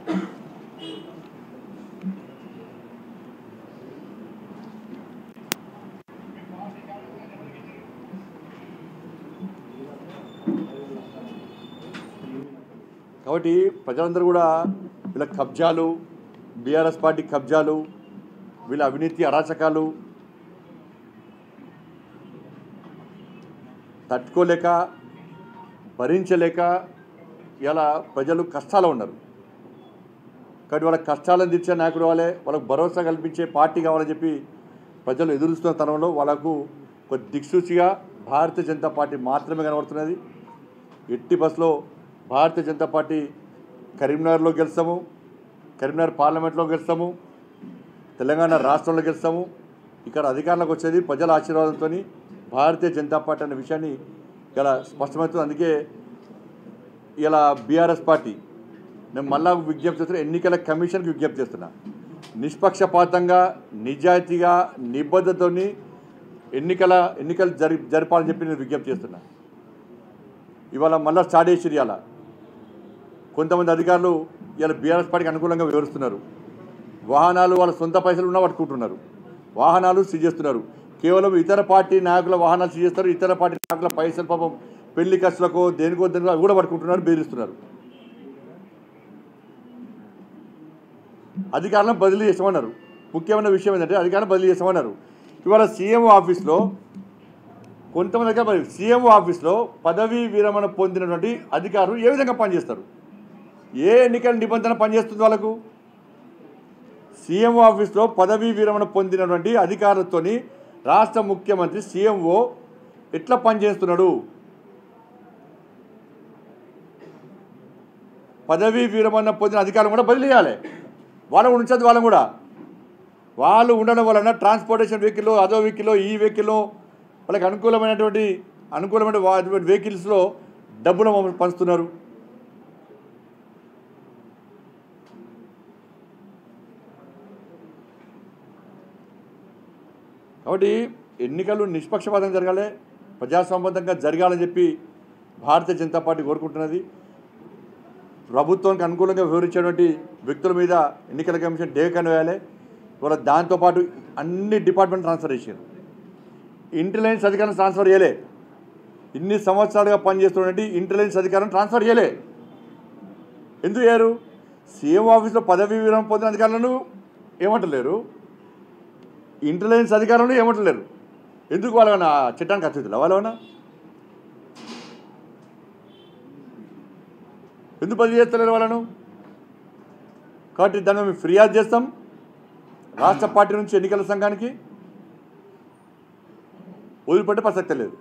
కాబట్టి ప్రజలందరూ కూడా వీళ్ళ కబ్జాలు బీఆర్ఎస్ పార్టీ కబ్జాలు వీళ్ళ అవినీతి అరాచకాలు తట్టుకోలేక భరించలేక ఇలా ప్రజలు కష్టాలు ఉన్నారు కాబట్టి వాళ్ళ కష్టాలను తీర్చే నాయకుడు వాళ్ళే వాళ్ళకు భరోసా కల్పించే పార్టీ కావాలని చెప్పి ప్రజలు ఎదురుస్తున్న తరంలో వాళ్ళకు ఒక దిక్సూచిగా భారతీయ జనతా పార్టీ మాత్రమే కనబడుతున్నది ఎట్టి బస్సులో భారతీయ జనతా పార్టీ కరీంనగర్లో గెలుస్తాము కరీంనగర్ పార్లమెంట్లో గెలుస్తాము తెలంగాణ రాష్ట్రంలో గెలుస్తాము ఇక్కడ అధికారంలోకి వచ్చేది ప్రజల ఆశీర్వాదంతో భారతీయ జనతా పార్టీ అనే విషయాన్ని ఇలా స్పష్టమవుతుంది అందుకే ఇలా బీఆర్ఎస్ పార్టీ నేను మళ్ళా విజ్ఞప్తి చేస్తున్నా ఎన్నికల కమిషన్కి విజ్ఞప్తి చేస్తున్నా నిష్పక్షపాతంగా నిజాయితీగా నిబద్ధతోని ఎన్నికల ఎన్నికలు జరి జరపాలని చెప్పి నేను విజ్ఞప్తి చేస్తున్నా ఇవాళ మళ్ళీ స్టార్ట్ చేసిరు ఇవాళ కొంతమంది అధికారులు ఇవాళ బీఆర్ఎస్ పార్టీకి అనుకూలంగా వివరిస్తున్నారు వాహనాలు వాళ్ళ సొంత పైసలు ఉన్నా పట్టుకుంటున్నారు వాహనాలు సీజ్ చేస్తున్నారు కేవలం ఇతర పార్టీ నాయకుల వాహనాలు సీజ్ చేస్తారు ఇతర పార్టీ నాయకుల పైసలు పాపం పెళ్లి ఖర్చులకో దేనికో దేనికో అవి కూడా పట్టుకుంటున్నారు బెదిరిస్తున్నారు అధికారులను బదిలీ చేస్తామన్నారు ముఖ్యమైన విషయం ఏంటంటే అధికారులను బదిలీ చేస్తామన్నారు ఇవాళ సీఎం ఆఫీస్లో కొంతమంది దగ్గర మరి సీఎం ఆఫీస్లో పదవీ విరమణ పొందినటువంటి అధికారులు ఏ విధంగా పనిచేస్తారు ఏ ఎన్నికల నిబంధన పనిచేస్తుంది వాళ్ళకు సీఎం ఆఫీస్లో పదవీ విరమణ పొందినటువంటి అధికారులతోని రాష్ట్ర ముఖ్యమంత్రి సీఎంఓ ఎట్లా పనిచేస్తున్నాడు పదవీ విరమణ పొందిన అధికారులు కూడా బదిలీ చేయాలి వాళ్ళని ఉంచదు వాళ్ళని కూడా వాళ్ళు ఉండడం వలన ట్రాన్స్పోర్టేషన్ వెహికల్ అదో వెహికల్ ఈ వెహికల్ వాళ్ళకి అనుకూలమైనటువంటి అనుకూలమైన వా- వెహికల్స్లో డబ్బులు మమ్మల్ని పంచుతున్నారు కాబట్టి ఎన్నికలు నిష్పక్షపాతంగా జరగాలి ప్రజాసంబంధంగా జరగాలని చెప్పి భారతీయ జనతా పార్టీ కోరుకుంటున్నది ప్రభుత్వానికి అనుకూలంగా వివరించేటువంటి వ్యక్తుల మీద ఎన్నికల కమిషన్ డేకన్ వేయాలి ఇవాళ దాంతోపాటు అన్ని డిపార్ట్మెంట్ ట్రాన్స్ఫర్ చేశారు ఇంటెలిజెన్స్ అధికారం ట్రాన్స్ఫర్ చేయలే ఇన్ని సంవత్సరాలుగా పనిచేస్తున్నటువంటి ఇంటెలిజెన్స్ అధికారం ట్రాన్స్ఫర్ చేయలే ఎందుకు చేయరు సీఎం ఆఫీస్లో పదవీ విరమణ పొందిన అధికారులను ఏమంటలేరు ఇంటెలిజెన్స్ అధికారులను ఏమంటలేరు ఎందుకు వాళ్ళ చట్టానికి అతిథులు వాళ్ళవన్నా ఎందుకు బదిలీ చేస్తలేరు వాళ్ళను కాబట్టి దాన్ని మేము ఫిర్యాదు చేస్తాం రాష్ట్ర పార్టీ నుంచి ఎన్నికల సంఘానికి వదిలిపెట్టే ప్రసక్తి లేదు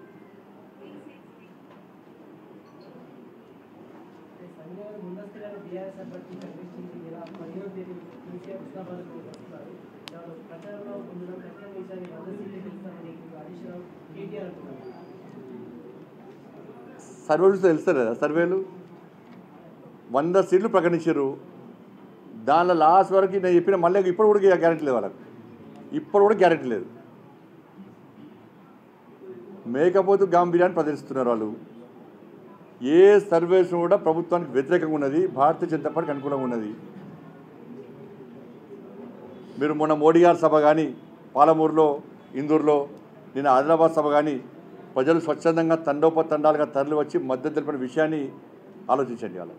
సంజయ్ ముందస్తుగా బీఆర్ఎస్ అభ్యర్థి ప్రకటించింది ఇలా పదిహేను తేదీ నుంచి ఉస్మాబాద్కు వస్తున్నారు దాని ప్రచారంలో ఉండడం ఖచ్చితంగా ఈసారి వంద సీట్లు గెలుస్తామని హరీష్ రావు కేటీఆర్ అంటున్నారు సర్వేలు చూస్తే తెలుస్తారు కదా సర్వేలు వంద సీట్లు ప్రకటించారు దానిలో లాస్ట్ వరకు నేను చెప్పిన మళ్ళీ ఇప్పుడు కూడా గ్యారెంటీ లేదు వాళ్ళకి ఇప్పుడు కూడా గ్యారెంటీ లేదు మేకపోతు గాంభీర్యాన్ని ప్రదర్శిస్తున్నారు వాళ్ళు ఏ సర్వేస్ కూడా ప్రభుత్వానికి వ్యతిరేకంగా ఉన్నది భారతీయ జనతా పార్టీకి అనుకూలంగా ఉన్నది మీరు మొన్న మోడీ గారి సభ కానీ పాలమూరులో ఇందూరులో నిన్న ఆదిలాబాద్ సభ కానీ ప్రజలు స్వచ్ఛందంగా తండోపతండాలుగా తరలి వచ్చి మద్దతు తెలిపిన విషయాన్ని ఆలోచించండి వాళ్ళు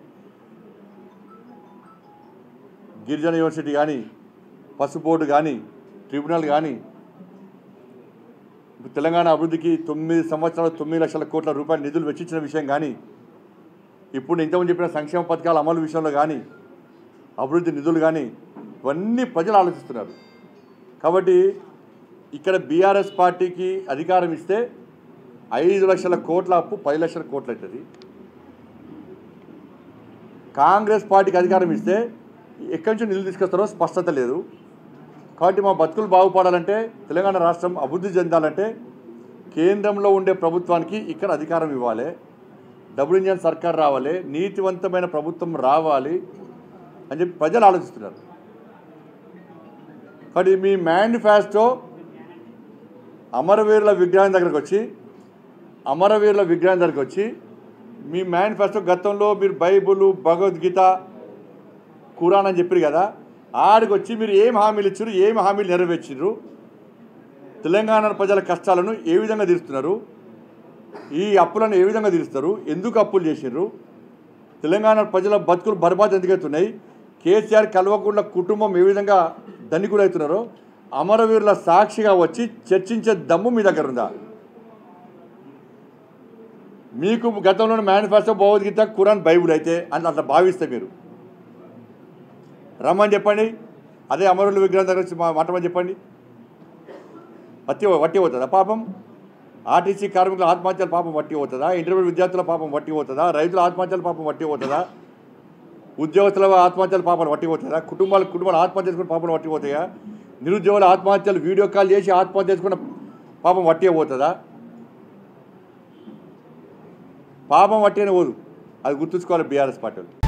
గిరిజన యూనివర్సిటీ కానీ పసుపు బోర్డు కానీ ట్రిబ్యునల్ కానీ ఇప్పుడు తెలంగాణ అభివృద్ధికి తొమ్మిది సంవత్సరాలు తొమ్మిది లక్షల కోట్ల రూపాయల నిధులు వెచ్చించిన విషయం కానీ ఇప్పుడు నేను ఇంతకుముందు చెప్పిన సంక్షేమ పథకాల అమలు విషయంలో కానీ అభివృద్ధి నిధులు కానీ ఇవన్నీ ప్రజలు ఆలోచిస్తున్నారు కాబట్టి ఇక్కడ బీఆర్ఎస్ పార్టీకి అధికారం ఇస్తే ఐదు లక్షల కోట్ల అప్పు పది లక్షల కోట్లు అవుతుంది కాంగ్రెస్ పార్టీకి అధికారం ఇస్తే ఎక్కడి నుంచి నిధులు తీసుకొస్తారో స్పష్టత లేదు కాబట్టి మా బతుకులు బాగుపడాలంటే తెలంగాణ రాష్ట్రం అభివృద్ధి చెందాలంటే కేంద్రంలో ఉండే ప్రభుత్వానికి ఇక్కడ అధికారం ఇవ్వాలి డబుల్ ఇంజన్ సర్కార్ రావాలి నీతివంతమైన ప్రభుత్వం రావాలి అని చెప్పి ప్రజలు ఆలోచిస్తున్నారు కాబట్టి మీ మేనిఫెస్టో అమరవీరుల విగ్రహం దగ్గరకు వచ్చి అమరవీరుల విగ్రహం దగ్గరకు వచ్చి మీ మేనిఫెస్టో గతంలో మీరు బైబుల్ భగవద్గీత ఖురాన్ అని చెప్పారు కదా ఆడికి వచ్చి మీరు ఏం హామీలు ఇచ్చారు ఏం హామీలు నెరవేర్చారు తెలంగాణ ప్రజల కష్టాలను ఏ విధంగా తీరుస్తున్నారు ఈ అప్పులను ఏ విధంగా తీరుస్తారు ఎందుకు అప్పులు చేసిర్రు తెలంగాణ ప్రజల బతుకులు బర్బాద్ ఎందుకవుతున్నాయి కేసీఆర్ కలవకుండా కుటుంబం ఏ విధంగా ధనికులు అవుతున్నారో అమరవీరుల సాక్షిగా వచ్చి చర్చించే దమ్ము మీ దగ్గర ఉందా మీకు గతంలో మేనిఫెస్టో భగవద్గీత ఖురాన్ బైబుల్ అయితే అని అట్లా భావిస్తే మీరు రమ్మని చెప్పండి అదే అమరుల విగ్రహం దగ్గర వచ్చి మా- మాటమని చెప్పండి వట్టి వట్టి అవుతుందా పాపం ఆర్టీసీ కార్మికుల ఆత్మహత్యల పాపం వట్టి అవుతుందా ఇంటర్మీడియట్ విద్యార్థుల పాపం వట్టి అవుతుందా రైతుల ఆత్మహత్యల పాపం వట్టి అవుతుందా ఉద్యోగస్తుల ఆత్మహత్యల పాపం వట్టి అవుతుందా కుటుంబాల కుటుంబాల ఆత్మహత్య చేసుకున్న పాపం వట్టి అవుతాయా నిరుద్యోగుల ఆత్మహత్యలు వీడియో కాల్ చేసి ఆత్మహత్య చేసుకున్న పాపం వట్టి అవుతుందా పాపం వట్టి అని పోదు అది గుర్తుంచుకోవాలి బీఆర్ఎస్ పార్టీలు